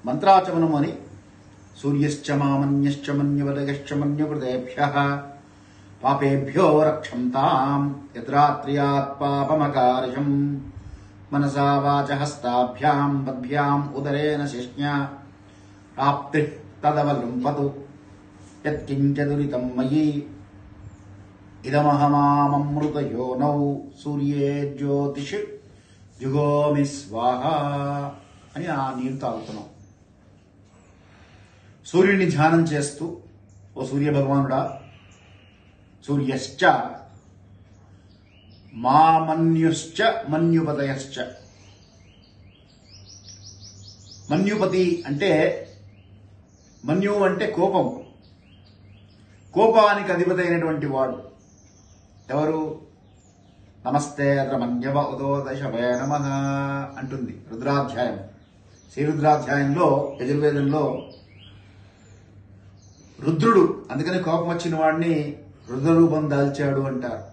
మంత్రాచమనం అని సూర్యశ్చ మామన్యశ్చ మన్యువదయశ్చ మన్యుకృతేభ్య పాపేభ్యో రక్షంతాం యద్రాత్ర్యాత్ పాపమకార్షం మనసా వాచ హస్తాభ్యాం పద్భ్యాం ఉదరేణ శిష్ణ్య ప్రాప్తి తదవలంబతు యత్కించదురితం మయి ఇదమహమామృతయోనౌ సూర్యే జ్యోతిష్ జుగోమి స్వాహ అని ఆ నీరు తాగుతున్నాం సూర్యుడిని ధ్యానం చేస్తూ ఓ సూర్య భగవానుడా సూర్యశ్చ మామన్యుశ్చ మన్యుపతయశ్చ మన్యుపతి అంటే మన్యు అంటే కోపం కోపానికి అధిపతి అయినటువంటి వాడు ఎవరు నమస్తే రమణ్యవ ఉదోదశవే నమ అంటుంది రుద్రాధ్యాయం శ్రీరుద్రాధ్యాయంలో యజుర్వేదంలో రుద్రుడు అందుకని కోపం వచ్చిన వాడిని రుద్రరూపం దాల్చాడు అంటారు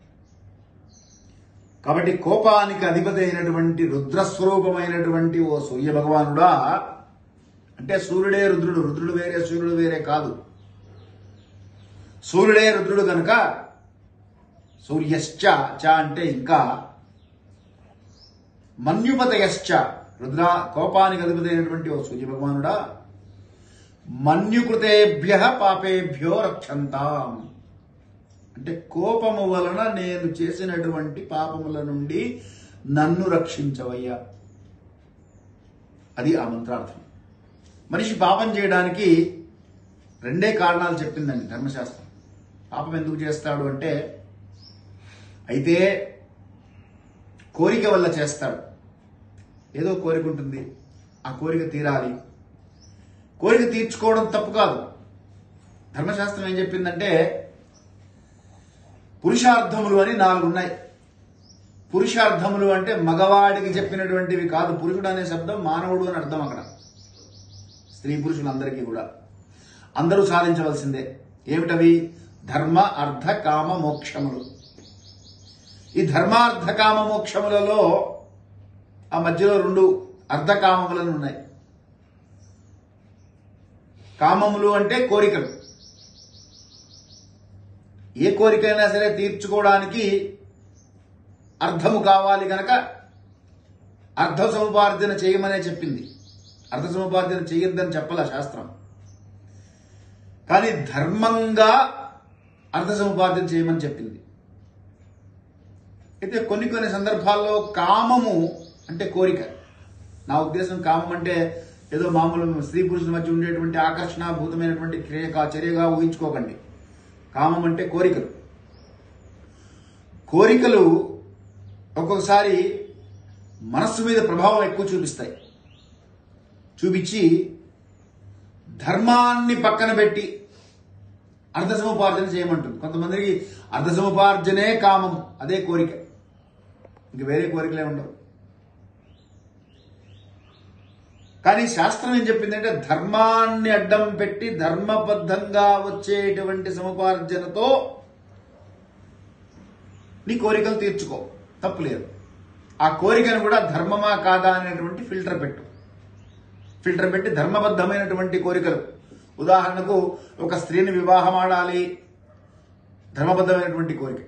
కాబట్టి కోపానికి అధిపతి అయినటువంటి రుద్రస్వరూపమైనటువంటి ఓ సూర్య భగవానుడా అంటే సూర్యుడే రుద్రుడు రుద్రుడు వేరే సూర్యుడు వేరే కాదు సూర్యుడే రుద్రుడు కనుక సూర్యశ్చ చ అంటే ఇంకా మన్యుపతయశ్చ రుద్ర కోపానికి అధిపతి అయినటువంటి ఓ సూర్య భగవానుడా మన్యుకృతేభ్య పాపేభ్యో రక్షంతాం అంటే కోపము వలన నేను చేసినటువంటి పాపముల నుండి నన్ను రక్షించవయ్యా అది ఆ మంత్రార్థం మనిషి పాపం చేయడానికి రెండే కారణాలు చెప్పిందండి ధర్మశాస్త్రం పాపం ఎందుకు చేస్తాడు అంటే అయితే కోరిక వల్ల చేస్తాడు ఏదో కోరిక ఉంటుంది ఆ కోరిక తీరాలి కోరిక తీర్చుకోవడం తప్పు కాదు ధర్మశాస్త్రం ఏం చెప్పిందంటే పురుషార్థములు అని నాలుగు ఉన్నాయి పురుషార్థములు అంటే మగవాడికి చెప్పినటువంటివి కాదు పురుషుడు అనే శబ్దం మానవుడు అని అర్థం అక్కడ స్త్రీ పురుషులందరికీ కూడా అందరూ సాధించవలసిందే ఏమిటవి ధర్మ అర్థ కామ మోక్షములు ఈ ధర్మార్థ కామ మోక్షములలో ఆ మధ్యలో రెండు అర్ధకామములను ఉన్నాయి కామములు అంటే కోరికలు ఏ కోరికైనా సరే తీర్చుకోవడానికి అర్థము కావాలి గనక అర్ధ సముపార్జన చేయమనే చెప్పింది అర్ధ సముపార్జన చేయొద్దని చెప్పాల శాస్త్రం కానీ ధర్మంగా అర్ధ సముపార్జన చేయమని చెప్పింది అయితే కొన్ని కొన్ని సందర్భాల్లో కామము అంటే కోరిక నా ఉద్దేశం కామం అంటే ఏదో మామూలు స్త్రీ పురుషుల మధ్య ఉండేటువంటి ఆకర్షణాభూతమైనటువంటి క్రియగా చర్యగా ఊహించుకోకండి కామం అంటే కోరికలు కోరికలు ఒక్కొక్కసారి మనస్సు మీద ప్రభావం ఎక్కువ చూపిస్తాయి చూపించి ధర్మాన్ని పక్కన పెట్టి అర్ధ సముపార్జన చేయమంటుంది కొంతమందికి అర్ధ సముపార్జనే కామం అదే కోరిక ఇంక వేరే కోరికలే ఉండవు కానీ శాస్త్రం ఏం చెప్పిందంటే ధర్మాన్ని అడ్డం పెట్టి ధర్మబద్ధంగా వచ్చేటువంటి సముపార్జనతో నీ కోరికలు తీర్చుకో తప్పులేదు ఆ కోరికను కూడా ధర్మమా కాదా అనేటువంటి ఫిల్టర్ పెట్టు ఫిల్టర్ పెట్టి ధర్మబద్ధమైనటువంటి కోరికలు ఉదాహరణకు ఒక స్త్రీని వివాహం ఆడాలి ధర్మబద్ధమైనటువంటి కోరిక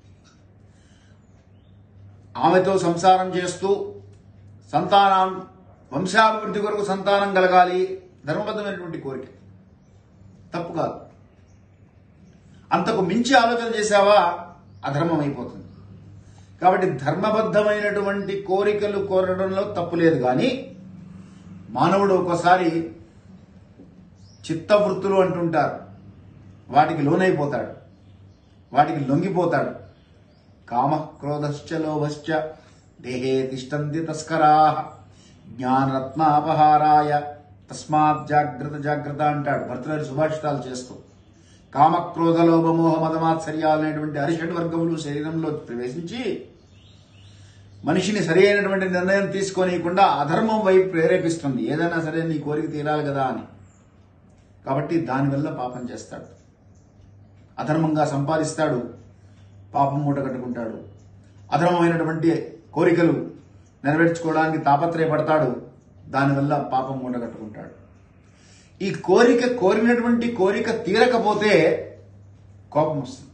ఆమెతో సంసారం చేస్తూ సంతానం వంశాభివృద్ధి కొరకు సంతానం కలగాలి ధర్మబద్ధమైనటువంటి కోరిక తప్పు కాదు అంతకు మించి ఆలోచన చేశావా అధర్మం అయిపోతుంది కాబట్టి ధర్మబద్ధమైనటువంటి కోరికలు కోరడంలో తప్పు లేదు కానీ మానవుడు ఒక్కోసారి చిత్తవృత్తులు అంటుంటారు వాటికి లోనైపోతాడు వాటికి లొంగిపోతాడు కామ క్రోధశ్చ లోభశ్చ దేహే తిష్టంతి తస్కరా జ్ఞానరత్నాపహారాయ తస్మాత్ జాగ్రత్త జాగ్రత్త అంటాడు భర్తగారి సుభాషితాలు చేస్తూ కామ క్రోధ లోభ మోహ మదమాత్సర్యాలు అనేటువంటి అరిషడ్ వర్గములు శరీరంలో ప్రవేశించి మనిషిని సరి అయినటువంటి నిర్ణయం తీసుకోనియకుండా అధర్మం వైపు ప్రేరేపిస్తుంది ఏదైనా సరే నీ కోరిక తీరాలి కదా అని కాబట్టి దానివల్ల పాపం చేస్తాడు అధర్మంగా సంపాదిస్తాడు పాపం మూట కట్టుకుంటాడు అధర్మమైనటువంటి కోరికలు నెరవేర్చుకోవడానికి తాపత్రయపడతాడు దానివల్ల పాపం మూటగట్టుకుంటాడు ఈ కోరిక కోరినటువంటి కోరిక తీరకపోతే కోపం వస్తుంది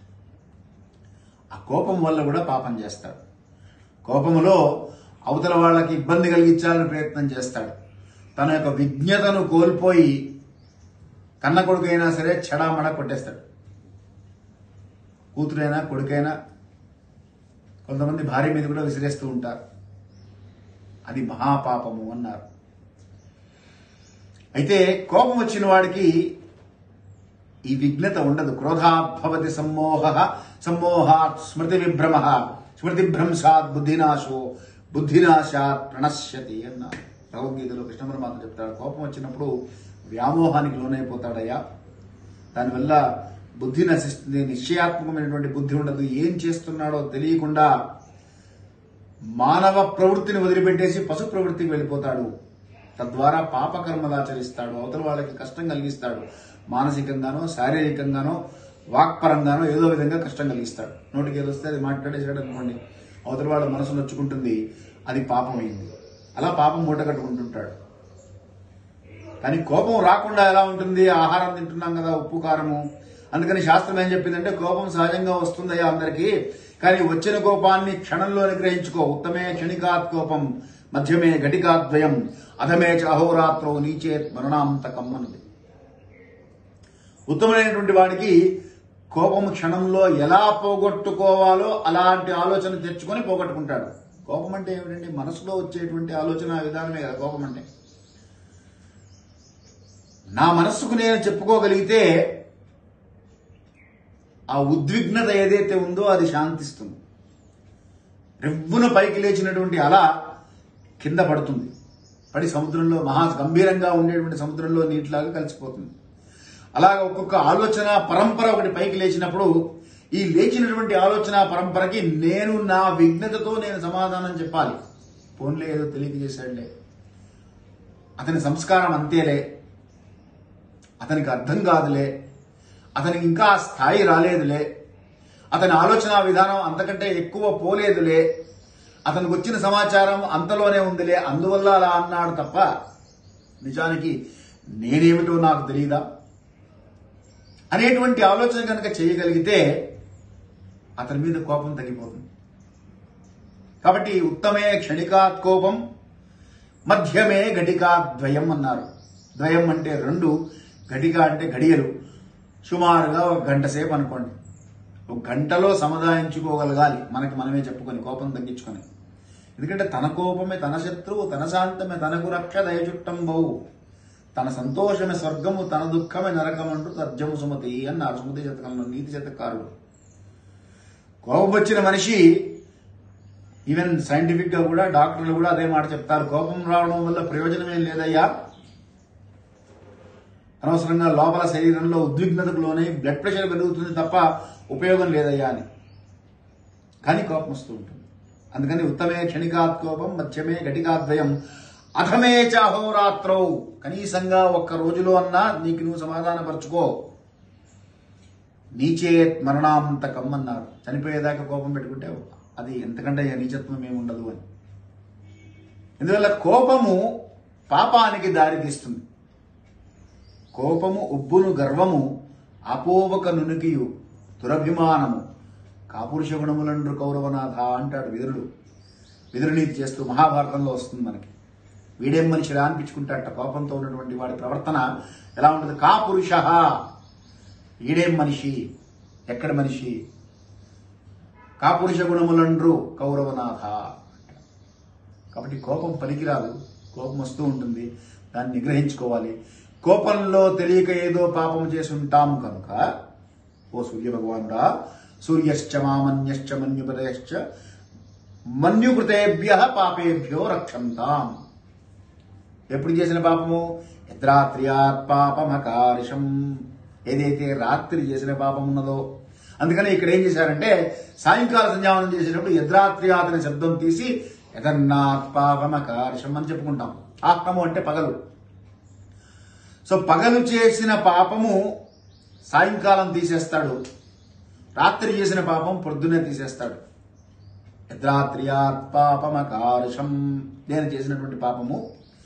ఆ కోపం వల్ల కూడా పాపం చేస్తాడు కోపములో అవతల వాళ్ళకి ఇబ్బంది కలిగించాలని ప్రయత్నం చేస్తాడు తన యొక్క విజ్ఞతను కోల్పోయి కన్న కొడుకైనా సరే చెడామడ కొట్టేస్తాడు కూతురైనా కొడుకైనా కొంతమంది భార్య మీద కూడా విసిరేస్తూ ఉంటారు అది మహాపాపము అన్నారు అయితే కోపం వచ్చిన వాడికి ఈ విఘ్నత ఉండదు క్రోధాభవతి సమ్మోహ సమ్మోహాత్ స్మృతి విభ్రమ స్మృతి భ్రంశాత్ బుద్ధినాశో బుద్ధినాశాత్ ప్రణశ్యతి అన్నారు భగవద్గీతలో కృష్ణ పరమాత్మ చెప్తాడు కోపం వచ్చినప్పుడు వ్యామోహానికి లోనైపోతాడయ్యా దానివల్ల బుద్ధి నశిస్తుంది నిశ్చయాత్మకమైనటువంటి బుద్ధి ఉండదు ఏం చేస్తున్నాడో తెలియకుండా మానవ ప్రవృత్తిని వదిలిపెట్టేసి పశు ప్రవృత్తికి వెళ్ళిపోతాడు తద్వారా పాపకర్మలు ఆచరిస్తాడు అవతల వాళ్ళకి కష్టం కలిగిస్తాడు మానసికంగానో శారీరకంగానో వాక్పరంగానో ఏదో విధంగా కష్టం కలిగిస్తాడు నోటికి ఏదో వస్తే అది మాట్లాడేసాడు అనుకోండి అవతల వాళ్ళ మనసు నొచ్చుకుంటుంది అది పాపమైంది అలా పాపం మూట కట్టుకుంటుంటాడు కానీ కోపం రాకుండా ఎలా ఉంటుంది ఆహారం తింటున్నాం కదా ఉప్పు కారము అందుకని శాస్త్రం ఏం చెప్పిందంటే కోపం సహజంగా వస్తుందయ్యా అందరికీ కానీ వచ్చిన కోపాన్ని క్షణంలో నిగ్రహించుకో ఉత్తమే క్షణికాత్ కోపం మధ్యమే ఘటికాద్వయం అధమే చ అహోరాత్రో నీచేత్ మరణాంతకం అన్నది ఉత్తమైనటువంటి వాడికి కోపం క్షణంలో ఎలా పోగొట్టుకోవాలో అలాంటి ఆలోచన తెచ్చుకొని పోగొట్టుకుంటాడు కోపం అంటే ఏమిటండి మనసులో వచ్చేటువంటి ఆలోచన విధానమే కదా కోపం అంటే నా మనస్సుకు నేను చెప్పుకోగలిగితే ఆ ఉద్విగ్నత ఏదైతే ఉందో అది శాంతిస్తుంది రెవ్వున పైకి లేచినటువంటి అల కింద పడుతుంది పడి సముద్రంలో మహా గంభీరంగా ఉండేటువంటి సముద్రంలో నీటిలాగా కలిసిపోతుంది అలాగ ఒక్కొక్క ఆలోచన పరంపర ఒకటి పైకి లేచినప్పుడు ఈ లేచినటువంటి ఆలోచన పరంపరకి నేను నా విఘ్నతతో నేను సమాధానం చెప్పాలి ఫోన్లే ఏదో తెలియక చేశాడులే అతని సంస్కారం అంతేలే అతనికి అర్థం కాదులే అతనికి ఇంకా ఆ స్థాయి రాలేదులే అతని ఆలోచన విధానం అంతకంటే ఎక్కువ పోలేదులే అతనికి వచ్చిన సమాచారం అంతలోనే ఉందిలే అందువల్ల అలా అన్నాడు తప్ప నిజానికి నేనేమిటో నాకు తెలియదా అనేటువంటి ఆలోచన కనుక చేయగలిగితే అతని మీద కోపం తగ్గిపోతుంది కాబట్టి ఉత్తమే క్షణికాత్ కోపం మధ్యమే ఘటికా ద్వయం అన్నారు ద్వయం అంటే రెండు ఘటిక అంటే గడియలు సుమారుగా ఒక గంట సేపు అనుకోండి ఒక గంటలో సముదాయించుకోగలగాలి మనకి మనమే చెప్పుకొని కోపం తగ్గించుకొని ఎందుకంటే తన కోపమే తన శత్రువు తన శాంతమే తనకు రక్ష దయచుట్టం బహు తన సంతోషమే స్వర్గము తన దుఃఖమే నరకం అంటూ తర్జము సుమతి అన్నారు సుమతి శతకంలో నీతి శతకారుడు కోపం వచ్చిన మనిషి ఈవెన్ సైంటిఫిక్ గా కూడా డాక్టర్లు కూడా అదే మాట చెప్తారు కోపం రావడం వల్ల ప్రయోజనం ఏం లేదయ్యా అనవసరంగా లోపల శరీరంలో ఉద్విగ్నతకు లోనే బ్లడ్ ప్రెషర్ పెరుగుతుంది తప్ప ఉపయోగం లేదయ్యా అని కానీ కోపం వస్తూ ఉంటుంది అందుకని ఉత్తమే క్షణికాత్ కోపం మధ్యమే ఘటికాద్వయం అథమే చ అహోరాత్రౌ కనీసంగా ఒక్క రోజులో అన్నా నీకు నువ్వు సమాధానపరచుకో నీచేత్ మరణాంతకం అన్నారు చనిపోయేదాకా కోపం పెట్టుకుంటే అది ఎంతకంటే నీచత్వం ఏముండదు అని ఎందువల్ల కోపము పాపానికి దారితీస్తుంది కోపము ఉబ్బును గర్వము అపోవక నునికియు దురభిమానము కాపురుష గుణములండ్రు కౌరవనాథ అంటాడు విదురుడు విదురునీతి చేస్తూ మహాభారతంలో వస్తుంది మనకి వీడేం మనిషి రా అనిపించుకుంటాడట కోపంతో ఉన్నటువంటి వాడి ప్రవర్తన ఎలా ఉంటుంది కాపురుష ఈడేం మనిషి ఎక్కడ మనిషి కాపురుష గుణములండ్రు కౌరవనాథ కాబట్టి కోపం పనికిరాదు కోపం వస్తూ ఉంటుంది దాన్ని నిగ్రహించుకోవాలి కోపంలో తెలియక ఏదో పాపం చేసి ఉంటాం కనుక ఓ సూర్య భగవానుడా సూర్యశ్చ మామన్యశ్చ మన్యుపదయశ్చ మన్యుకృతేభ్య పాపేభ్యో రక్షంతాం ఎప్పుడు చేసిన పాపము యద్రాత్ర్యాత్ పాపమకారిషం ఏదైతే రాత్రి చేసిన పాపం ఉన్నదో అందుకని ఇక్కడ ఏం చేశారంటే సాయంకాల సంధ్యావనం చేసేటప్పుడు యద్రాత్ర్యాత్ అనే శబ్దం తీసి యదన్నాత్ పాపమకారిషం అని చెప్పుకుంటాం ఆహ్నము అంటే పగలు సో పగలు చేసిన పాపము సాయంకాలం తీసేస్తాడు రాత్రి చేసిన పాపం పొద్దున్నే తీసేస్తాడు యద్రాత్ర్యాత్ పాపమకారుషం నేను చేసినటువంటి పాపము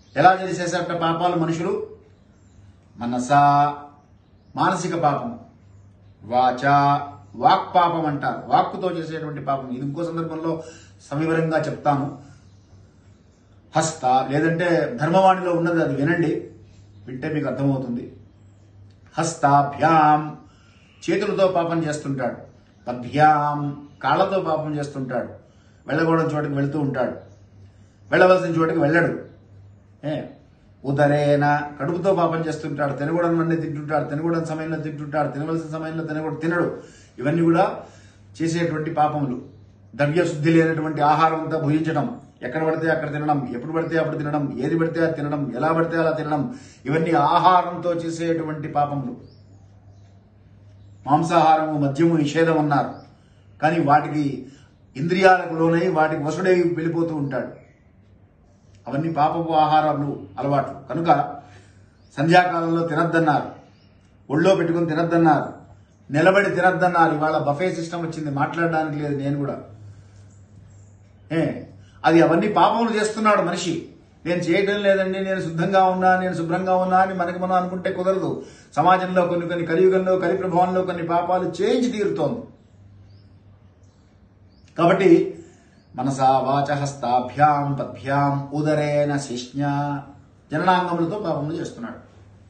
ఎలా చేసేసారట పాపాలు మనుషులు మనస మానసిక పాపం వాచ వాక్ పాపం అంటారు వాక్కుతో చేసేటువంటి పాపం ఇది ఇంకో సందర్భంలో సవివరంగా చెప్తాను హస్త లేదంటే ధర్మవాణిలో ఉన్నది అది వినండి వింటే మీకు అర్థమవుతుంది హస్తాభ్యాం చేతులతో పాపం చేస్తుంటాడు పద్భ్యాం కాళ్ళతో పాపం చేస్తుంటాడు వెళ్ళకూడని చోటకి వెళ్తూ ఉంటాడు వెళ్ళవలసిన చోటకి వెళ్ళడు ఏ ఉదరేన కడుపుతో పాపం చేస్తుంటాడు తినకూడని తింటుంటాడు తినకూడని సమయంలో తింటుంటాడు తినవలసిన సమయంలో తినకూడదు తినడు ఇవన్నీ కూడా చేసేటువంటి పాపములు ద్రవ్య శుద్ధి లేనటువంటి ఆహారం అంతా భుజించడం ఎక్కడ పడితే అక్కడ తినడం ఎప్పుడు పడితే అప్పుడు తినడం ఏది పడితే అది తినడం ఎలా పడితే అలా తినడం ఇవన్నీ ఆహారంతో చేసేటువంటి పాపములు మాంసాహారము మద్యము నిషేధం అన్నారు కానీ వాటికి ఇంద్రియాలకు లోనై వాటికి వసుడై వెళ్ళిపోతూ ఉంటాడు అవన్నీ పాపపు ఆహారాలు అలవాట్లు కనుక సంధ్యాకాలంలో తినద్దన్నారు ఒళ్ళో పెట్టుకుని తినద్దన్నారు నిలబడి తినద్దన్నారు ఇవాళ బఫే సిస్టమ్ వచ్చింది మాట్లాడడానికి లేదు నేను కూడా ఏ అది అవన్నీ పాపములు చేస్తున్నాడు మనిషి నేను చేయటం లేదండి నేను శుద్ధంగా ఉన్నా నేను శుభ్రంగా ఉన్నా అని మనకి మనం అనుకుంటే కుదరదు సమాజంలో కొన్ని కొన్ని కలియుగంలో కలిప్రభావంలో కొన్ని పాపాలు చేయించి తీరుతోంది కాబట్టి మనసా వాచ హస్తాభ్యాం పద్భ్యాం ఉదరేన శిష్ణ జననాంగములతో పాపములు చేస్తున్నాడు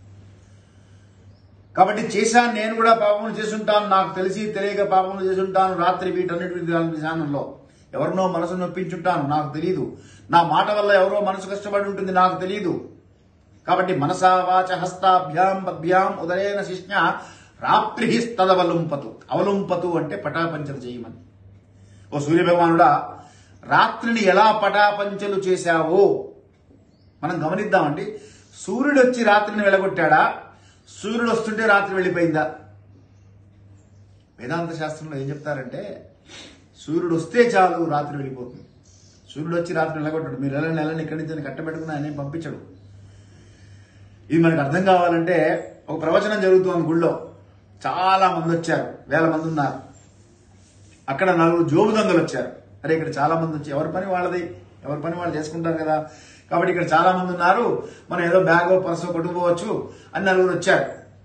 కాబట్టి చేశాను నేను కూడా పాపములు చేసుంటాను నాకు తెలిసి తెలియక పాపములు చేసుంటాను రాత్రి వీటన్నిటి విధానంలో ఎవరినో మనసు నొప్పించుంటాను నాకు తెలియదు నా మాట వల్ల ఎవరో మనసు కష్టపడి ఉంటుంది నాకు తెలియదు కాబట్టి మనసా వాచ హస్తాభ్యాం పద్భ్యాం ఉదరేన శిష్ణ రాత్రి తదవలుంపతు అవలుంపతు అంటే పటాపంచలు చేయమని ఓ సూర్యభగవానుడా రాత్రిని ఎలా పటాపంచలు చేశావో మనం గమనిద్దామండి సూర్యుడు వచ్చి రాత్రిని వెళ్ళగొట్టాడా సూర్యుడు వస్తుంటే రాత్రి వెళ్ళిపోయిందా వేదాంత శాస్త్రంలో ఏం చెప్తారంటే సూర్యుడు వస్తే చాలు రాత్రి వెళ్ళిపోతుంది సూర్యుడు వచ్చి రాత్రి వెళ్ళగొట్టాడు మీరు ఎలా నెలని ఇక్కడి నుంచి కట్టబెట్టుకుని ఆయన ఏం పంపించడు ఇది మనకు అర్థం కావాలంటే ఒక ప్రవచనం జరుగుతుంది గుళ్ళో చాలా మంది వచ్చారు వేల మంది ఉన్నారు అక్కడ నలుగురు జోబు దొంగలు వచ్చారు అరే ఇక్కడ చాలా మంది వచ్చి ఎవరి పని వాళ్ళది ఎవరి పని వాళ్ళు చేసుకుంటారు కదా కాబట్టి ఇక్కడ చాలా మంది ఉన్నారు మనం ఏదో బ్యాగో పర్సో కొట్టుకోవచ్చు అని నలుగురు వచ్చారు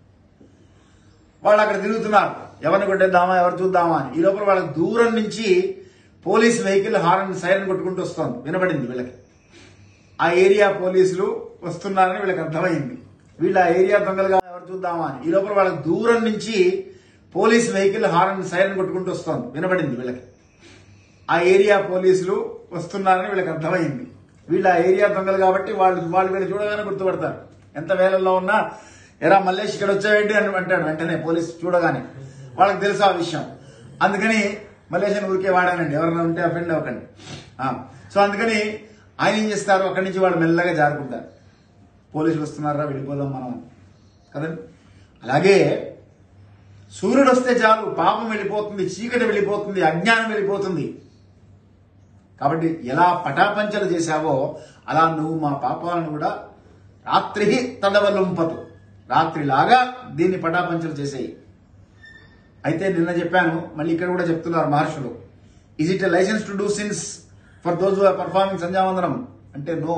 వాళ్ళు అక్కడ తిరుగుతున్నారు ఎవరిని కొట్టేద్దామా ఎవరు చూద్దామా అని ఈ లోపల వాళ్ళకి దూరం నుంచి పోలీస్ వెహికల్ హారన్ సైరన్ కొట్టుకుంటూ వస్తోంది వినబడింది వీళ్ళకి ఆ ఏరియా పోలీసులు వస్తున్నారని వీళ్ళకి అర్థమైంది వీళ్ళు ఆ ఏరియా దొంగలుగా ఎవరు చూద్దామా అని ఈ లోపల వాళ్ళకి దూరం నుంచి పోలీస్ వెహికల్ హారన్ సైరన్ కొట్టుకుంటూ వస్తోంది వినబడింది వీళ్ళకి ఆ ఏరియా పోలీసులు వస్తున్నారని వీళ్ళకి అర్థమైంది వీళ్ళు ఆ ఏరియా దొంగలు కాబట్టి వాళ్ళు వాళ్ళు వీళ్ళు చూడగానే గుర్తుపడతారు ఎంత వేలల్లో ఉన్నా ఎరా మల్లేష్ ఇక్కడ వచ్చావేంటి అని అంటాడు వెంటనే పోలీస్ చూడగానే వాళ్ళకి తెలుసు ఆ విషయం అందుకని మల్లేష్ అని ఊరికే వాడానండి ఎవరైనా ఉంటే అఫెండ్ అవ్వకండి ఆ, సో అందుకని ఆయన ఏం చేస్తారు అక్కడి నుంచి వాళ్ళు మెల్లగా జారుకుంటారు పోలీసులు వస్తున్నారా వెళ్ళిపోదాం మనం అని. కదండి అలాగే సూర్యుడు వస్తే చాలు పాపం వెళ్ళిపోతుంది చీకటి వెళ్ళిపోతుంది అజ్ఞానం వెళ్ళిపోతుంది కాబట్టి ఎలా పటాపంచలు చేశావో అలా నువ్వు మా పాపాలను కూడా రాత్రి తడవలుంపదు రాత్రిలాగా దీన్ని పటాపంచలు చేసేయి అయితే నిన్న చెప్పాను మళ్ళీ ఇక్కడ కూడా చెప్తున్నారు మహర్షులు is it a licence to do sins for those are performing సంధ్యావందనం అంటే నో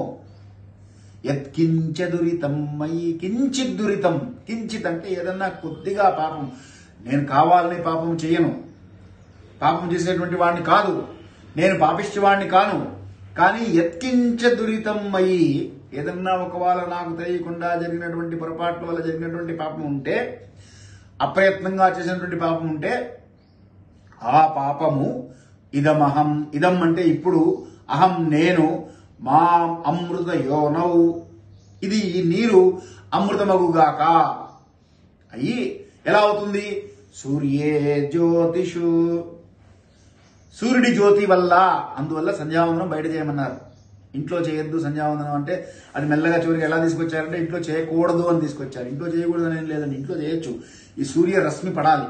యత్కించ దురితం మయి కించిత్ దురితం కించిత్ అంటే ఏదన్నా కొద్దిగా పాపం నేను కావాలని పాపం చేయను పాపం చేసేటువంటి వాడిని కాదు నేను పాపిష్టి వాడిని కాను కానీ ఎత్కించ దురితం అయి ఏదన్నా ఒకవేళ నాకు తెలియకుండా జరిగినటువంటి పొరపాట్ల వల్ల జరిగినటువంటి పాపం ఉంటే అప్రయత్నంగా చేసినటువంటి పాపం ఉంటే ఆ పాపము ఇదమహం ఇదం అంటే ఇప్పుడు అహం నేను మా అమృత యోనౌ ఇది ఈ నీరు అమృతమగుగాక అయ్యి ఎలా అవుతుంది సూర్యే జ్యోతిషు సూర్యుడి జ్యోతి వల్ల అందువల్ల సంధ్యావందనం బయట చేయమన్నారు ఇంట్లో చేయొద్దు సంధ్యావందనం అంటే అది మెల్లగా చివరికి ఎలా తీసుకొచ్చారంటే ఇంట్లో చేయకూడదు అని తీసుకొచ్చారు ఇంట్లో చేయకూడదు అని ఏం లేదండి ఇంట్లో చేయొచ్చు ఈ సూర్య రశ్మి పడాలి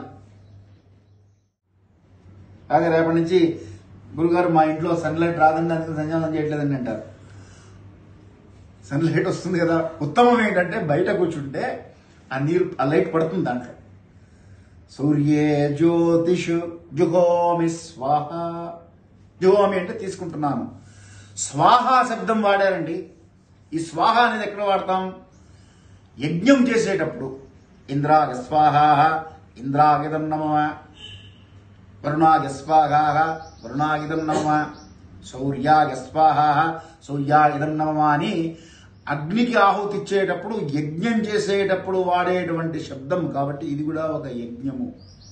అలాగే రేపటి నుంచి గురుగారు మా ఇంట్లో సన్లైట్ రాదండి అందుకు సంధ్యావందనం చేయట్లేదండి అంటారు సన్లైట్ వస్తుంది కదా ఉత్తమం ఏంటంటే బయట కూర్చుంటే ఆ నీరు ఆ లైట్ పడుతుంది దాంట్లో సూర్యే జ్యోతిషు జుహోమి స్వాహ జుహోమి అంటే తీసుకుంటున్నాను స్వాహ శబ్దం వాడారండి ఈ స్వాహ అనేది ఎక్కడ వాడతాం యజ్ఞం చేసేటప్పుడు ఇంద్రాగ స్వాహ ఇంద్రాగిదం నమ వరుణాగ స్వాహ వరుణాగిదం నమ శౌర్యాగ స్వాహ శౌర్యాగిదం నమ అని అగ్నికి ఆహుతి ఇచ్చేటప్పుడు యజ్ఞం చేసేటప్పుడు వాడేటువంటి శబ్దం కాబట్టి ఇది కూడా ఒక యజ్ఞము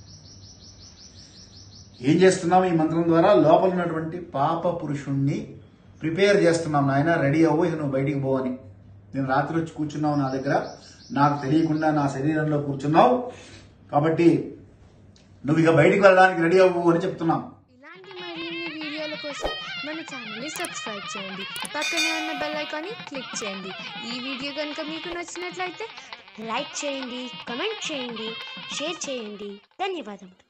ఏం చేస్తున్నాం ఈ మంత్రం ద్వారా లోపల ఉన్నటువంటి పాప పురుషుణ్ణి ప్రిపేర్ చేస్తున్నాం నాయన రెడీ అవ్వు ఇక నువ్వు బయటికి పోవని నేను రాత్రి వచ్చి కూర్చున్నావు నా దగ్గర నాకు తెలియకుండా నా శరీరంలో కూర్చున్నావు కాబట్టి నువ్వు ఇక బయటికి వెళ్ళడానికి రెడీ అవ్వు అని చెప్తున్నాం ఇలాంటి మరిన్ని వీడియోల కోసం మన ఛానల్ని సబ్స్క్రైబ్ చేయండి పక్కనే ఉన్న బెల్ ఐకాన్ని క్లిక్ చేయండి ఈ వీడియో కనుక మీకు నచ్చినట్లయితే లైక్ చేయండి కమెంట్ చేయండి షేర్ చేయండి ధన్యవాదములు